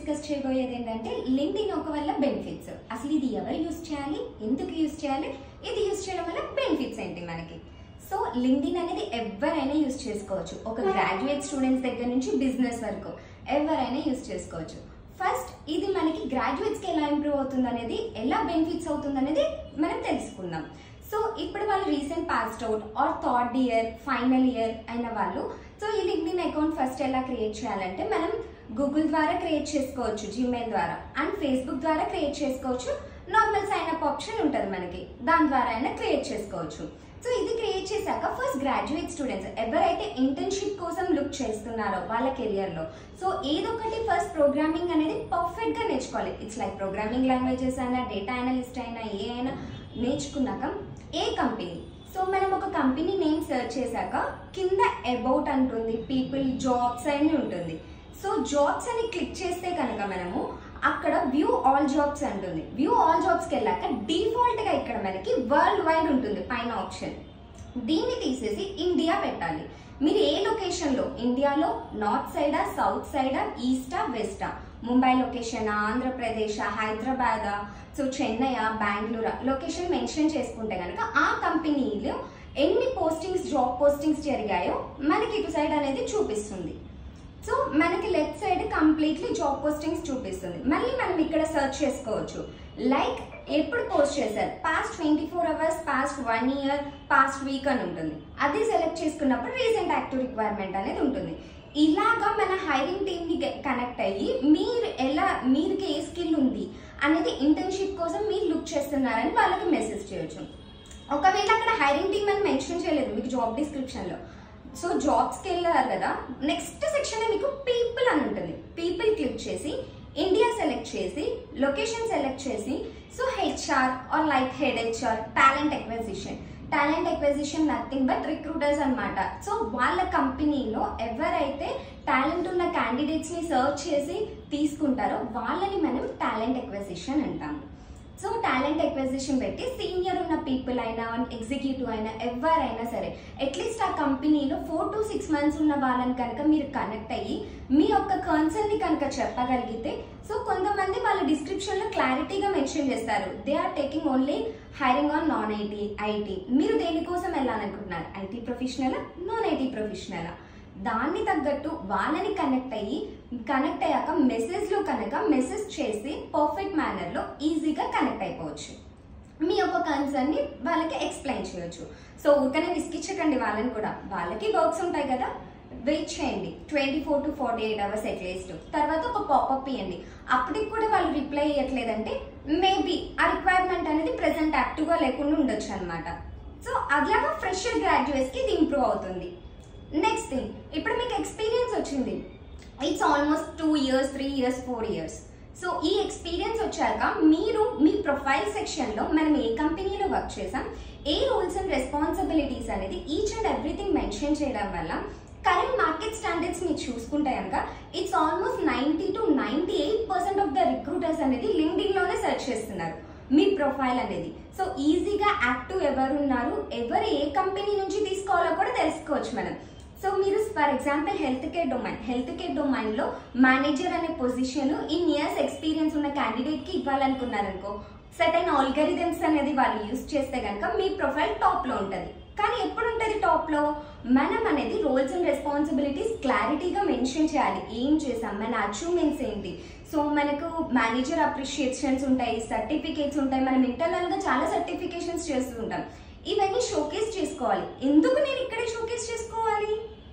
discuss చేయబోయేది ఏంటంటే LinkedIn ఒక వల్ల బెనిఫిట్స్ అసలు ఇది ఎవరు యూస్ చేయాలి ఎందుకు యూస్ చేయాలి ఇది యూస్ చేయడం వల్ల బెనిఫిట్స్ ఏంటి మనకి సో లింక్డ్ఇన్ అనేది ఎవరైనా యూస్ చేసుకోవచ్చు ఒక గ్రాడ్యుయేట్ స్టూడెంట్స్ దగ్గర నుంచి బిజినెస్ వరకు ఎవరైనా యూస్ చేసుకోవచ్చు ఫస్ట్ ఇది మనకి గ్రాడ్యుయేట్స్కి ఎలా ఇంప్రూవ్ అవుతుంది అనేది ఎలా బెనిఫిట్స్ అవుతుంది అనేది మనం తెలుసుకుందాం సో ఇప్పుడు వాళ్ళు recent passed out or third year final year అయిన వాళ్ళు సో ఈ లింక్డ్ఇన్ అకౌంట్ ఫస్ట్ ఎలా క్రియేట్ చేయాలంటే మనం గూగుల్ ద్వారా క్రియేట్ చేసుకోవచ్చు జీమెయిల్ ద్వారా అండ్ ఫేస్బుక్ ద్వారా క్రియేట్ చేసుకోవచ్చు నార్మల్ సైన్ అప్ ఆప్షన్ ఉంటుంది మనకి దాని ద్వారా అయినా క్రియేట్ చేసుకోవచ్చు సో ఇది క్రియేట్ చేశాక ఫస్ట్ గ్రాడ్యుయేట్ స్టూడెంట్స్ ఎవరైతే ఇంటర్న్షిప్ కోసం లుక్ చేస్తున్నారో వాళ్ళ కెరియర్లో సో ఏదో ఒకటి ఫస్ట్ ప్రోగ్రామింగ్ అనేది పర్ఫెక్ట్గా నేర్చుకోవాలి ఇట్స్ లైక్ ప్రోగ్రామింగ్ లాంగ్వేజెస్ అయినా డేటా అనలిస్ట్ అయినా ఏ అయినా నేర్చుకున్నాక ఏ కంపెనీ సో మనం ఒక కంపెనీ నేమ్ సెర్చ్ చేశాక కింద అబౌట్ అంటుంది పీపుల్ జాబ్స్ అని ఉంటుంది సో జాబ్స్ అని క్లిక్ చేస్తే కనుక మనము అక్కడ వ్యూ ఆల్ జాబ్స్ అంటుంది వ్యూ ఆల్ జాబ్స్కి వెళ్ళాక డిఫాల్ట్గా ఇక్కడ మనకి వరల్డ్ వైడ్ ఉంటుంది పైన ఆప్షన్ దీన్ని తీసేసి ఇండియా పెట్టాలి మీరు ఏ లొకేషన్లో ఇండియాలో నార్త్ సైడా సౌత్ సైడా ఈస్టా వెస్టా Mumbai location Andhra Pradesh Hyderabad so Chennai Bengaluru location mention చేసుకుంటే కనుక ఆ కంపెనీలో ఎన్ని పోస్టింగ్స్ జాబ్ పోస్టింగ్స్ జరిగాయో మనకి ఇటు సైడ్ అనేది చూపిస్తుంది సో మనకి left side completely job postings చూపిస్తుంది మళ్ళీ మనం ఇక్కడ సెర్చ్ చేసుకోవచ్చు లైక్ ఎప్పుడు పోస్ట్ చేశారు past twenty four hours past one year past week అని ఉంటుంది అది సెలెక్ట్ చేసుకున్నప్పుడు రీసెంట్ యాక్టివ్ రిక్వైర్మెంట్ అనేది ఉంటుంది ఇలాగా మన హైరింగ్ టీమ్ని కనెక్ట్ అయ్యి మీరు ఎలా మీరుకి ఏ స్కిల్ ఉంది అనేది ఇంటర్న్షిప్ కోసం మీరు లుక్ చేస్తున్నారని వాళ్ళకి మెసేజ్ చేయొచ్చు ఒకవేళ అక్కడ హైరింగ్ టీమ్ అని మెన్షన్ చేయలేదు మీకు జాబ్ డిస్క్రిప్షన్లో సో జాబ్స్కి వెళ్ళారు కదా నెక్స్ట్ సెక్షన్ మీకు పీపుల్ అని ఉంటుంది పీపుల్ క్లిక్ చేసి ఇండియా సెలెక్ట్ చేసి లొకేషన్ సెలెక్ట్ చేసి so HR or like head HR talent acquisition talent acquisition nothing but recruiters అనమాట సో వాళ్ళ కంపెనీలో ఎవరైతే టాలెంట్ ఉన్న క్యాండిడేట్స్ని సర్చ్ చేసి తీసుకుంటారో వాళ్ళని మనం టాలెంట్ ఎక్వెజిషన్ అంటాము సో టాలెంట్ ఎక్వైజిషన్ పెట్టి సీనియర్ ఉన్న పీపుల్ అయినా ఎగ్జిక్యూటివ్ అయినా ఎవరైనా సరే అట్లీస్ట్ ఆ కంపెనీలో ఫోర్ టు సిక్స్ మంత్స్ ఉన్న వాళ్ళని కనుక మీరు కనెక్ట్ అయ్యి మీ యొక్క కన్సర్న్ని కనుక చెప్పగలిగితే సో కొంతమంది వాళ్ళ డిస్క్రిప్షన్లో క్లారిటీగా మెన్షన్ చేస్తారు they are taking only hiring on non IT IT మీరు దేనికోసం వెళ్ళాలనుకుంటున్నారు ఐటీ ప్రొఫెషనలా నాన్ ఐటీ ప్రొఫెషనలా దాన్ని తగ్గట్టు వాళ్ళని కనెక్ట్ అయ్యి కనెక్ట్ అయ్యాక మెసేజ్లో కనుక మెసేజ్ చేసి పర్ఫెక్ట్ మేనర్లో ఈజీగా కనెక్ట్ అయిపోవచ్చు మీ యొక్క కన్సర్న్ని వాళ్ళకి ఎక్స్ప్లెయిన్ చేయొచ్చు సో ఊరికనే విసిగించకండి వాళ్ళని కూడా వాళ్ళకి వర్క్స్ ఉంటాయి కదా వెయిట్ చేయండి twenty four to forty eight hours at least తర్వాత ఒక పాపప్ ఇవ్వండి అప్పటికి కూడా వాళ్ళు రిప్లై ఇవ్వట్లేదంటే మేబీ ఆ రిక్వైర్మెంట్ అనేది ప్రెసెంట్ యాక్టివ్గా లేకుండా ఉండొచ్చు అనమాట సో అలాగా ఫ్రెషర్ గ్రాడ్యుయేట్స్కి ఇది ఇంప్రూవ్ అవుతుంది నెక్స్ట్ థింగ్ ఇప్పుడు మీకు ఎక్స్పీరియన్స్ వచ్చింది it's almost two years three years four years so ఈ ఎక్స్పీరియన్స్ వచ్చాక మీరు మీ ప్రొఫైల్ సెక్షన్లో మనం ఏ కంపెనీలో వర్క్ చేసాం ఏ రూల్స్ అండ్ రెస్పాన్సిబిలిటీస్ అనేది ఈచ్ అండ్ ఎవ్రీథింగ్ మెన్షన్ చేయడం వల్ల కరెంట్ మార్కెట్ స్టాండర్డ్స్ మీరు చూసుకుంటే కనుక it's almost ninety to ninety eight percent of the recruiters అనేది లింక్డ్ఇన్లోనే సెర్చ్ చేస్తున్నారు మీ ప్రొఫైల్ అనేది సో ఈజీగా యాక్టివ్ ఎవరు ఉన్నారు ఎవరు ఏ కంపెనీ నుంచి తీసుకోవాలో కూడా తెలుసుకోవచ్చు మనం సో మీరు for example health care domain health care డొమైన్లో మేనేజర్ అనే పొజిషన్ ఇన్ ఇయర్స్ ఎక్స్పీరియన్స్ ఉన్న క్యాండిడేట్కి ఇవ్వాలనుకున్నారనుకో సెటైన్ ఆల్గరిథమ్స్ అనేది వాళ్ళు యూస్ చేస్తే కనుక మీ ప్రొఫైల్ టాప్లో ఉంటుంది కానీ ఎప్పుడు ఉంటుంది టాప్లో మనం అనేది రోల్స్ అండ్ రెస్పాన్సిబిలిటీస్ క్లారిటీగా మెన్షన్ చేయాలి ఏం చేసాం మన అచీవ్మెంట్స్ ఏంటి సో మనకు మేనేజర్ అప్రిషియేషన్స్ ఉంటాయి సర్టిఫికేట్స్ ఉంటాయి మనం ఇంటర్నల్గా చాలా సర్టిఫికేషన్స్ చేస్తూ ఉంటాం ఇవన్నీ షోకేస్ చేసుకోవాలి ఎందుకు నేను ఇక్కడే షోకేస్ చేసుకోవాలి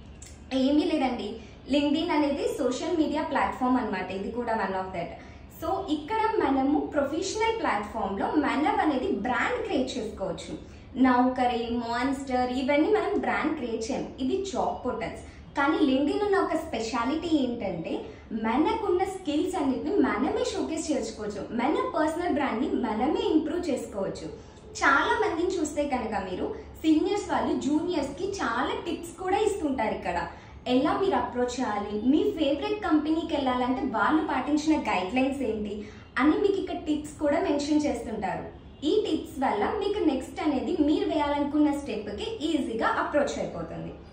ఏమీ లేదండి లింక్డ్ఇన్ అనేది సోషల్ మీడియా ప్లాట్ఫామ్ అనమాట ఇది కూడా వన్ ఆఫ్ దట్ సో ఇక్కడ మనము ప్రొఫెషనల్ ప్లాట్ఫామ్లో మనం అనేది బ్రాండ్ క్రియేట్ చేసుకోవచ్చు నౌకరీ మాన్స్టర్ ఇవన్నీ మనం బ్రాండ్ క్రియేట్ చేయం ఇది జాబ్ పోర్టల్స్ కానీ లింక్డ్ఇన్ ఉన్న ఒక స్పెషాలిటీ ఏంటంటే మనకున్న స్కిల్స్ అన్నిటిని మనమే షోకేస్ చేసుకోవచ్చు మన పర్సనల్ బ్రాండ్ని మనమే ఇంప్రూవ్ చేసుకోవచ్చు చాలా మందిని చూస్తే కనుక మీరు సీనియర్స్ వాళ్ళు జూనియర్స్కి చాలా టిప్స్ కూడా ఇస్తుంటారు ఇక్కడ ఎలా మీరు అప్రోచ్ చేయాలి మీ ఫేవరెట్ కంపెనీకి వెళ్ళాలంటే వాళ్ళు పాటించిన గైడ్ లైన్స్ ఏంటి అని మీకు ఇక్కడ టిప్స్ కూడా మెన్షన్ చేస్తుంటారు ఈ టిప్స్ వల్ల మీకు నెక్స్ట్ అనేది మీరు వేయాలనుకున్న స్టెప్కి ఈజీగా అప్రోచ్ అయిపోతుంది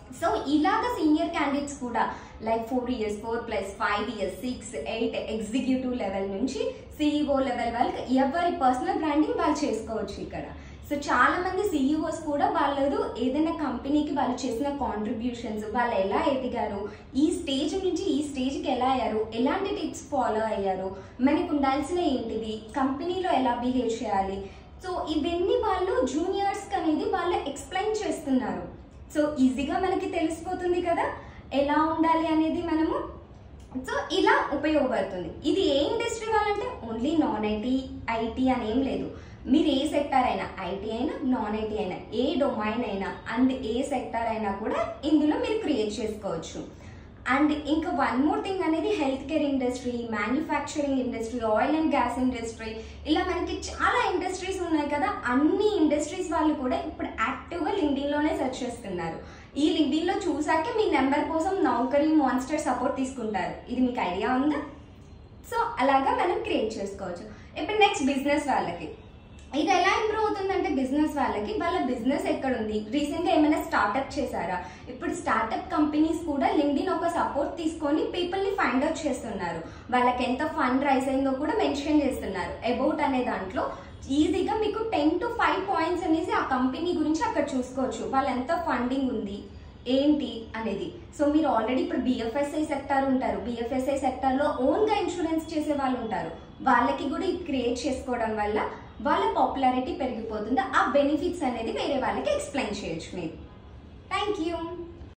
సో ఇలాగ సీనియర్ క్యాండిడేట్స్ కూడా like four years four plus five years six eight executive level నుంచి సిఇఓ లెవెల్ వరకు ఎవరి పర్సనల్ బ్రాండింగ్ వాళ్ళు చేసుకోవచ్చు ఇక్కడ సో చాలా మంది సిఇఓస్ కూడా వాళ్ళు ఏదైనా కంపెనీకి వాళ్ళు చేసిన కాంట్రిబ్యూషన్స్ వాళ్ళు ఎలా ఎదిగారు ఈ స్టేజ్ నుంచి ఈ స్టేజ్కి ఎలా అయ్యారు ఎలాంటి టిప్స్ ఫాలో అయ్యారు మనకు ఉండాల్సిన ఏంటిది కంపెనీలో ఎలా బిహేవ్ చేయాలి సో ఇవన్నీ వాళ్ళు జూనియర్స్కి అనేది వాళ్ళు ఎక్స్ప్లెయిన్ చేస్తున్నారు సో ఈజీగా మనకి తెలిసిపోతుంది కదా ఎలా ఉండాలి అనేది మనము సో ఇలా ఉపయోగపడుతుంది ఇది ఏ ఇండస్ట్రీ వాళ్ళంటే ఓన్లీ నాన్ ఐటీ ఐటీ అని ఏం లేదు మీరు ఏ సెక్టార్ అయినా ఐటీ అయినా నాన్ ఐటీ అయినా ఏ డొమైన్ అయినా అండ్ ఏ సెక్టార్ అయినా కూడా ఇందులో మీరు క్రియేట్ చేసుకోవచ్చు అండ్ ఇంకా వన్ మోర్ థింగ్ అనేది health care industry manufacturing industry oil and gas industry ఇలా మనకి చాలా ఇండస్ట్రీస్ ఉన్నాయి కదా అన్ని ఇండస్ట్రీస్ వాళ్ళు కూడా ఇప్పుడు యాక్టివ్గా లింక్డ్ఇన్లోనే సెర్చ్ చేస్తున్నారు ఈ లింక్డ్ఇన్లో చూసాకే మీ నెంబర్ కోసం నౌకరీ మాన్స్టర్ సపోర్ట్ తీసుకుంటారు ఇది మీకు ఐడియా ఉందా సో అలాగా మనం క్రియేట్ చేసుకోవచ్చు ఇప్పుడు నెక్స్ట్ బిజినెస్ వాళ్ళకి ఇది ఎలా ఇంప్రూవ్ అవుతుందంటే బిజినెస్ వాళ్ళకి వాళ్ళ బిజినెస్ ఎక్కడ ఉంది రీసెంట్గా ఏమైనా స్టార్ట్అప్ చేశారా ఇప్పుడు స్టార్ట్అప్ కంపెనీస్ కూడా లింక్డ్ఇన్ ఒక సపోర్ట్ తీసుకొని పీపుల్ని ఫైండ్ అవుట్ చేస్తున్నారు వాళ్ళకి ఎంత ఫండ్ రైజ్ అయిందో కూడా మెన్షన్ చేస్తున్నారు అబౌట్ అనే దాంట్లో ఈజీగా మీకు టెన్ టు ఫైవ్ పాయింట్స్ అనేసి ఆ కంపెనీ గురించి అక్కడ చూసుకోవచ్చు వాళ్ళు ఎంత ఫండింగ్ ఉంది ఏంటి అనేది సో మీరు ఆల్రెడీ ఇప్పుడు బిఎఫ్ఎస్ఐ సెక్టార్ ఉంటారు బిఎఫ్ఎస్ఐ సెక్టార్లో ఓన్గా ఇన్సూరెన్స్ చేసే వాళ్ళు ఉంటారు వాళ్ళకి కూడా ఇది క్రియేట్ చేసుకోవడం వల్ల వాళ్ళ పాపులారిటీ పెరిగిపోతుంది ఆ బెనిఫిట్స్ అనేది వేరే వాళ్ళకి ఎక్స్ప్లెయిన్ చేయొచ్చు మీరు థ్యాంక్ యూ